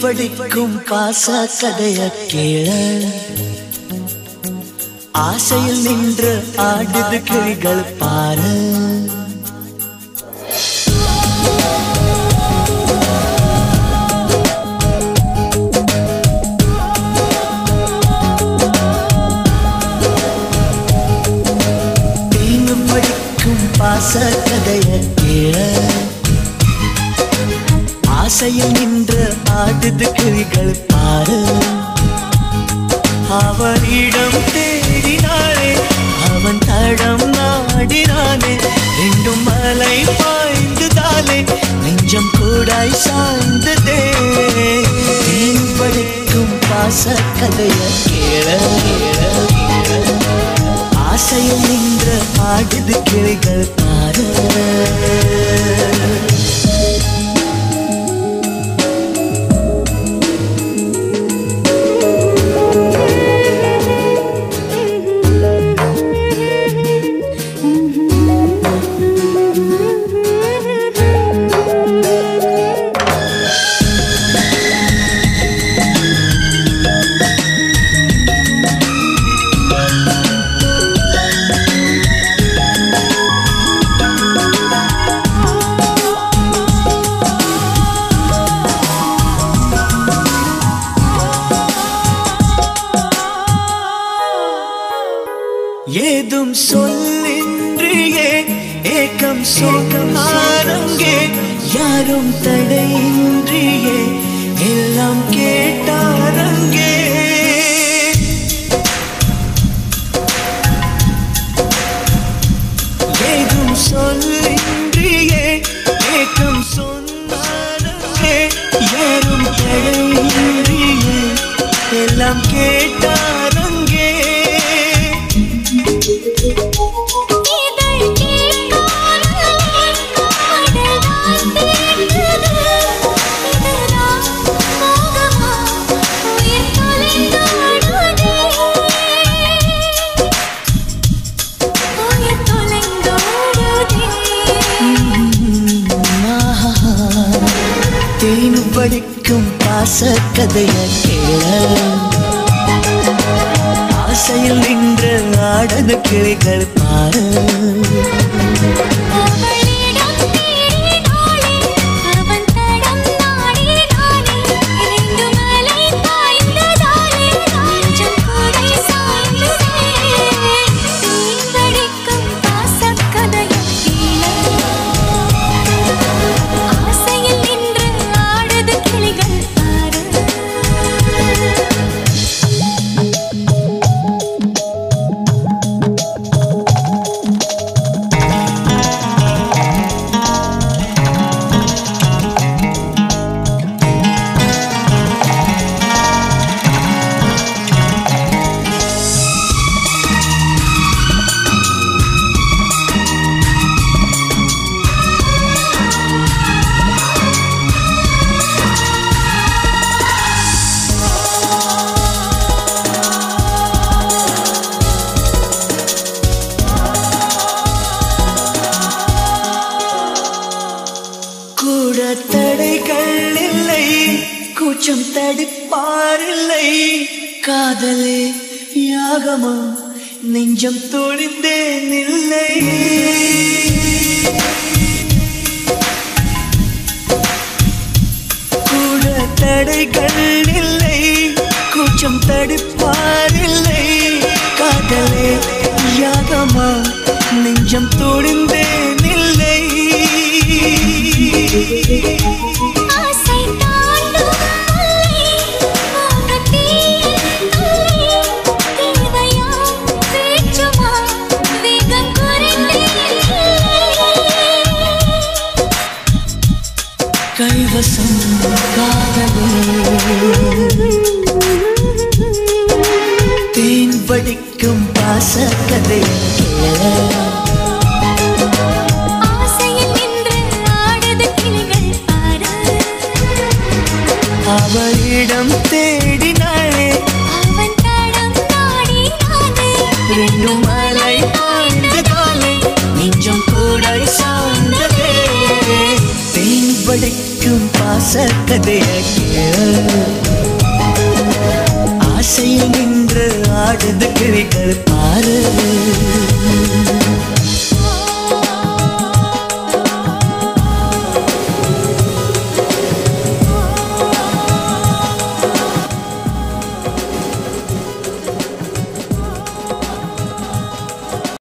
படிக்கும் பாச கதைய கேள ஆசையில் நின்று ஆடுது கிளிகள் பாரு தேங்கு படிக்கும் பாச கதைய கேள ஆசையில் நின்று ஆடுது கிளிகள் பாரு அவனிடம் தேடினானே அவன் தடம் நாடினானே ரெண்டும் மலை பாய்ந்துதாலே நெஞ்சம் கூடாய் சாய்ந்ததே தேன் படிக்கும் பாச கதைய கேள கேள, கேள. ஆசையில் நின்று ஆடுது கிளிகள் பாரு ஏதும் சொல்லின்றியே ஏக்கம் சோகம் ஆரங்கே யாரும் தடையின்றியே எல்லாம் கேட்டாரங்கே ஏதும் சொல்லின்றியே ஏக்கம் சொன்னாரங்கே யாரும் தடையின்றியே எல்லாம் கேட்டாரங்கே இதழ் கேட்காமலே அடலாய் தேடுது இதுதான் மோகமா உயிர் தொலைந்தோடுதே உயிர் தொலைந்தோடுதே தேன் படிக்கும் பாச கதைய கேள ஆசையில் நின்று ஆடன கிளிகள் பாரு அவளிடம் தேடினாளே அவன் தடம் நாடினானே இரண்டு மலை பாய்ந்ததாலே நெஞ்சம் கூடை சாய்ந்ததே தேன் படிக்கும் பாசக்கதையை கேள ஆசையில் நின்று ஆடுது கிளிகள் பாரு கூட தடைகள் இல்லை கூச்சம் தடுப்பாரில்லை காதலே யாகமா நெஞ்சம் தொழிந்தேன் இல்லை கூட தடைகள் இல்லை கூச்சம் தடுப்பாரில்லை காதலே யாகமா நெஞ்சம் தொழிந்தேன் இல்லை ஆசை தாண்டும் தொல்லை மோகத்தீயின் தொல்லை தேவையா வேற்றுமா வேகம் குறைந்தே கைவசம் காதலே தேன் வடிக்கும் பாச கதை ஆசையில் நின்று ஆடுது கிளிகள் பாரு அவளிடம் தேடினாளே அவன் தடம் நாடினானே ரெண்டு மலை பாய்ந்ததாலே நெஞ்சம் கூட சார்ந்ததே தேன் வடிக்கும் பாச கதைய கேள கேளு ஆசையில் நின்று ஆடுது கிளிகள் பாரு